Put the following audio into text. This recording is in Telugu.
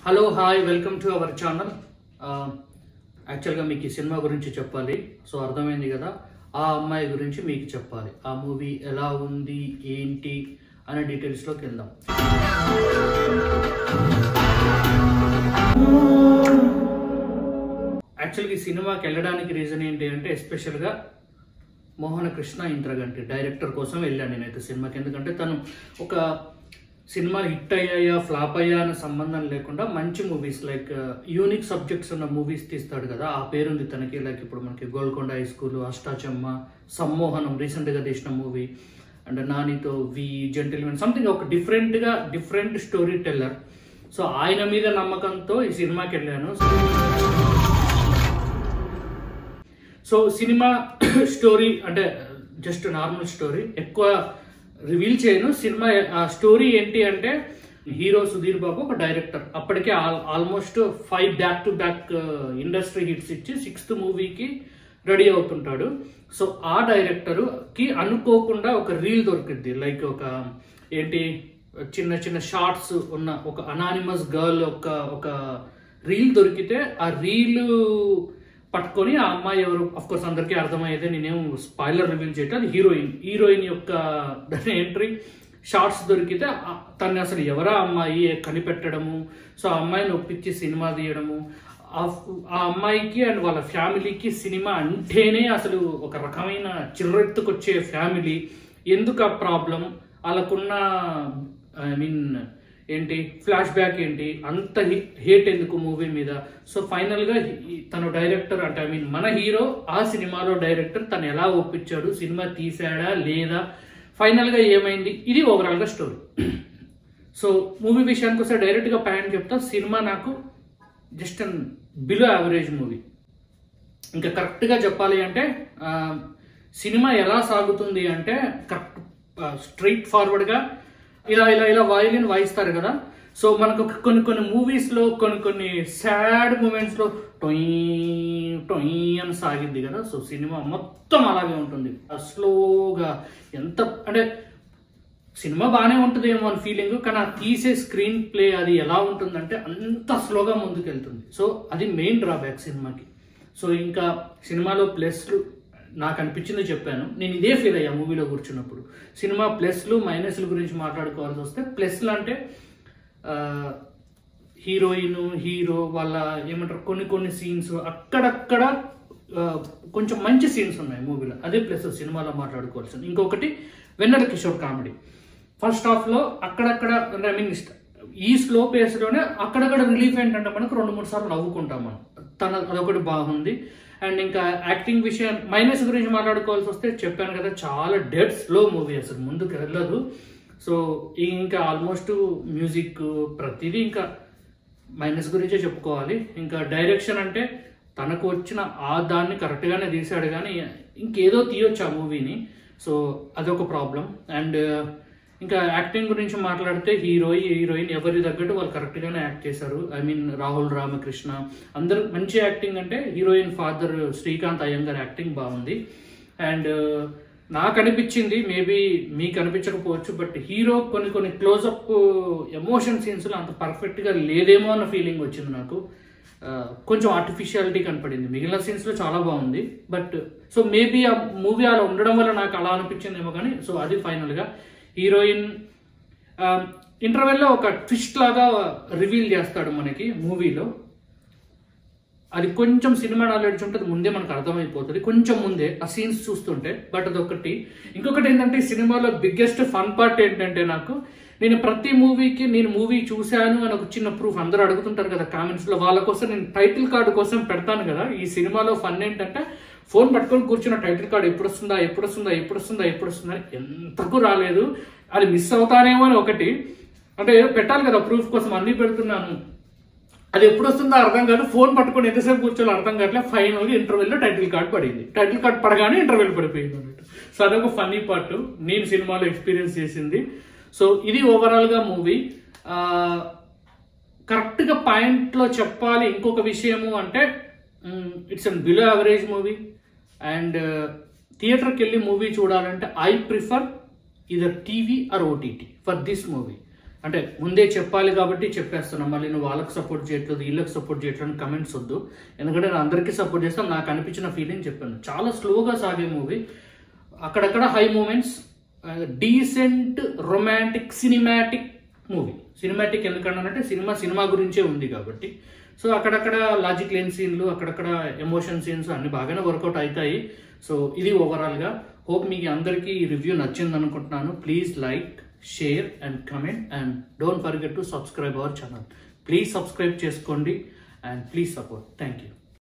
hello hi welcome to our channel యాక్చువల్గా మీకు ఈ సినిమా గురించి చెప్పాలి సో అర్థమైంది కదా ఆ అమ్మాయి గురించి మీకు చెప్పాలి ఆ మూవీ ఎలా ఉంది ఏంటి అనే డీటెయిల్స్లోకి వెళ్దాం యాక్చువల్గా ఈ సినిమాకి వెళ్ళడానికి రీజన్ ఏంటి అంటే ఎస్పెషల్గా మోహన కృష్ణ ఇంద్రగంటి డైరెక్టర్ కోసం వెళ్ళాను నేనైతే సినిమాకి ఎందుకంటే తను ఒక సినిమా హిట్ అయ్యాయా ఫ్లాప్ అయ్యా అనే సంబంధం లేకుండా మంచి మూవీస్ లైక్ యూనిక్ సబ్జెక్ట్స్ ఉన్న మూవీస్ తీస్తాడు కదా ఆ పేరుంది తనకి లైక్ ఇప్పుడు మనకి గోల్కొండ హై స్కూల్ అష్టాచమ్మ సమ్మోహనం రీసెంట్గా తీసిన మూవీ అండ్ నానితో వి జెంటిల్మెన్ సంథింగ్ ఒక డిఫరెంట్గా డిఫరెంట్ స్టోరీ టెల్లర్ సో ఆయన మీద నమ్మకంతో ఈ సినిమాకి వెళ్ళాను సో సినిమా స్టోరీ అంటే జస్ట్ నార్మల్ స్టోరీ ఎక్కువ రివీల్ చేయను సినిమా ఆ స్టోరీ ఏంటి అంటే హీరో సుధీర్ బాబు ఒక డైరెక్టర్ అప్పటికే almost five back to back industry hits ఇచ్చి సిక్స్త్ మూవీకి రెడీ అవుతుంటాడు సో ఆ డైరెక్టర్ కి అనుకోకుండా ఒక రీల్ దొరికింది లైక్ ఒక ఏంటి చిన్న చిన్న షార్ట్స్ ఉన్న ఒక అనానిమస్ గర్ల్ ఒక ఒక రీల్ దొరికితే ఆ రీల్ పట్టుకొని ఆ అమ్మాయి ఎవరు అఫ్ కోర్స్ అందరికీ అర్థమయ్యేదే నేనేం స్పాయిలర్ రివీల్ చేయటం అది హీరోయిన్ హీరోయిన్ యొక్క ఎంట్రీ షార్ట్స్ దొరికితే ఆ- తను అసలు ఎవరా అమ్మాయి కనిపెట్టడము సో ఆ అమ్మాయిని ఒప్పించి సినిమా తీయడము ఆ ఆ అమ్మాయికి అండ్ వాళ్ళ ఫ్యామిలీకి సినిమా అంటేనే అసలు ఒక రకమైన చిర్రెత్తుకొచ్చే ఫ్యామిలీ ఎందుకు ఆ ప్రాబ్లం వాళ్ళకున్న ఐ మీన్ ఏంటి ఫ్లాష్ బ్యాక్ ఏంటి అంత హేట్ ఎందుకు మూవీ మీద సో ఫైనల్ గా ఈ- తను డైరెక్టర్ అంటే ఐ మీన్ మన హీరో ఆ సినిమాలో డైరెక్టర్ తను ఎలా ఒప్పించాడు సినిమా తీసాడా లేదా ఫైనల్ గా ఏమైంది ఇది ఓవరాల్ గా స్టోరీ సో మూవీ విషయానికి వస్తే డైరెక్ట్ గా పాయింట్ చెప్తా సినిమా నాకు just an below average movie ఇంకా కరెక్ట్ గా చెప్పాలి అంటే ఆ, సినిమా ఎలా సాగుతుంది అంటే కరెక్ట్ స్ట్రైట్ ఫార్వర్డ్ గా ఇలా ఇలా ఇలా వయలిన్ వాయిస్తారు కదా సో మనకు ఒక కొన్ని కొన్ని మూవీస్ లో కొన్ని కొన్ని సాడ్ మూమెంట్స్ లో టొయ్ టొయ్ అని సాగింది కదా సో సినిమా మొత్తం అలాగే ఉంటుంది స్లోగా ఎంత అంటే సినిమా బాగానే ఉంటుందేమో అని ఫీలింగ్ కానీ ఆ తీసే స్క్రీన్ ప్లే అది ఎలా ఉంటుందంటే అంత స్లోగా ముందుకెళ్తుంది సో అది మెయిన్ డ్రాబ్యాక్ సినిమాకి సో ఇంకా సినిమాలో ప్లస్లు నాకు అనిపించింది చెప్పాను నేను ఇదే ఫీల్ అయ్యా మూవీలో కూర్చున్నప్పుడు సినిమా ప్లస్లు మైనస్ల గురించి మాట్లాడుకోవాల్సి వస్తే ప్లస్లు అంటే ఆ, హీరోయిన్ హీరో వాళ్ళ ఏమంటారు కొన్ని కొన్ని సీన్స్ అక్కడక్కడ ఆ, కొంచెం మంచి సీన్స్ ఉన్నాయి మూవీలో అదే ప్లస్ సినిమాలో మాట్లాడుకోవాల్సింది ఇంకొకటి Vennela Kishore comedy first half లో అక్కడక్కడ ఐ మీన్ ఈ స్లో పేస్ లోనే అక్కడక్కడ రిలీఫ్ ఏంటంటే మనకు రెండు మూడు సార్లు నవ్వుకుంటాం మనం తన అదొకటి బాగుంది అండ్ ఇంకా యాక్టింగ్ విషయం మైనస్ గురించి మాట్లాడుకోవాల్సి వస్తే చెప్పాను కదా చాలా డెడ్ స్లో మూవీ అసలు ముందుకు వెళ్ళదు సో ఇంకా ఆల్మోస్ట్ మ్యూజిక్ ప్రతిదీ ఇంకా మైనస్ గురించే చెప్పుకోవాలి ఇంకా డైరెక్షన్ అంటే తనకు వచ్చిన ఆ దాన్ని కరెక్ట్గానే తీశాడు కానీ ఇంకేదో తీయొచ్చు ఆ మూవీని సో అదొక ప్రాబ్లం అండ్ ఇంకా యాక్టింగ్ గురించి మాట్లాడితే హీరో హీరోయిన్ ఎవరి తగ్గట్టు వాళ్ళు కరెక్ట్గానే యాక్ట్ చేశారు ఐ మీన్ రాహుల్ రామకృష్ణ అందరు మంచి యాక్టింగ్ అంటే heroine father Srikanth Iyengar acting బాగుంది అండ్ నాకు అనిపించింది మేబీ మీకు అనిపించకపోవచ్చు బట్ హీరో కొన్ని కొన్ని క్లోజప్ ఎమోషన్ సీన్స్ లో అంత పర్ఫెక్ట్ గా లేదేమో అన్న ఫీలింగ్ వచ్చింది నాకు ఆ, కొంచెం ఆర్టిఫిషియాలిటీ కనపడింది మిగిలిన సీన్స్ లో చాలా బాగుంది బట్ సో మేబీ ఆ మూవీ అలా ఉండడం వల్ల నాకు అలా అనిపించిందేమో కానీ సో అది ఫైనల్ గా హీరోయిన్ ఇంటర్వెల్లో ఒక ట్విస్ట్ లాగా రివీల్ చేస్తాడు మనకి మూవీలో అది కొంచెం సినిమా నాలెడ్జ్ ఉంటుంది ముందే మనకు అర్థమైపోతుంది కొంచెం ముందే ఆ సీన్స్ చూస్తుంటే బట్ అదొకటి ఇంకొకటి ఏంటంటే ఈ సినిమాలో బిగ్గెస్ట్ ఫన్ పార్ట్ ఏంటంటే నాకు నేను ప్రతి మూవీకి నేను మూవీ చూశాను అని ఒక చిన్న ప్రూఫ్ అందరూ అడుగుతుంటారు కదా కామెంట్స్ లో వాళ్ళ కోసం నేను టైటిల్ కార్డు కోసం పెడతాను కదా ఈ సినిమాలో ఫన్ ఏంటంటే ఫోన్ పట్టుకొని కూర్చున్న టైటిల్ కార్డు ఎప్పుడు వస్తుందా ఎప్పుడు వస్తుందా ఎప్పుడు వస్తుందా ఎప్పుడు వస్తుందా అని ఎంతకు రాలేదు అది మిస్ అవుతానేమో అని ఒకటి అంటే ఏదో పెట్టాలి కదా ప్రూఫ్ కోసం అన్ని పెడుతున్నాను అది ఎప్పుడు వస్తుందో అర్థం కాదు ఫోన్ పట్టుకొని ఎంతసేపు కూర్చోలో అర్థం కావట్లే ఫైనల్ గా ఇంటర్వెల్ లో టైటిల్ కార్డ్ పడింది టైటిల్ కార్డ్ పడగానే ఇంటర్వెల్ పడిపోయింది అన్నట్టు సో అదొక ఫన్నీ పార్ట్ నేను సినిమాలో ఎక్స్పీరియన్స్ చేసింది సో ఇది ఓవరాల్ గా మూవీ కరెక్ట్ గా పాయింట్ లో చెప్పాలి ఇంకొక విషయము అంటే it's an below average movie and థియేటర్కి వెళ్ళి మూవీ చూడాలంటే I prefer either TV or OTT for this movie అంటే ముందే చెప్పాలి కాబట్టి చెప్పేస్తున్నాం మళ్ళీ నువ్వు వాళ్ళకి సపోర్ట్ చేయట్లేదు వీళ్ళకి సపోర్ట్ చేయట్లేదు కమెంట్స్ వద్దు ఎందుకంటే నేను అందరికీ సపోర్ట్ చేస్తాను నాకు అనిపించిన ఫీలింగ్ చెప్పాను చాలా స్లోగా సాగే మూవీ అక్కడక్కడ high moments decent romantic cinematic movie cinematic ఎందుకంటే సినిమా సినిమా గురించే ఉంది కాబట్టి సో అక్కడక్కడ లాజిక్ లేని సీన్లు అక్కడక్కడ ఎమోషన్ సీన్స్ అన్ని బాగానే వర్కౌట్ అవుతాయి సో ఇది ఓవరాల్గా హోప్ మీకు అందరికీ ఈ రివ్యూ నచ్చింది అనుకుంటున్నాను please like share and comment and don't forget to subscribe our channel please subscribe చేసుకోండి and please support thank you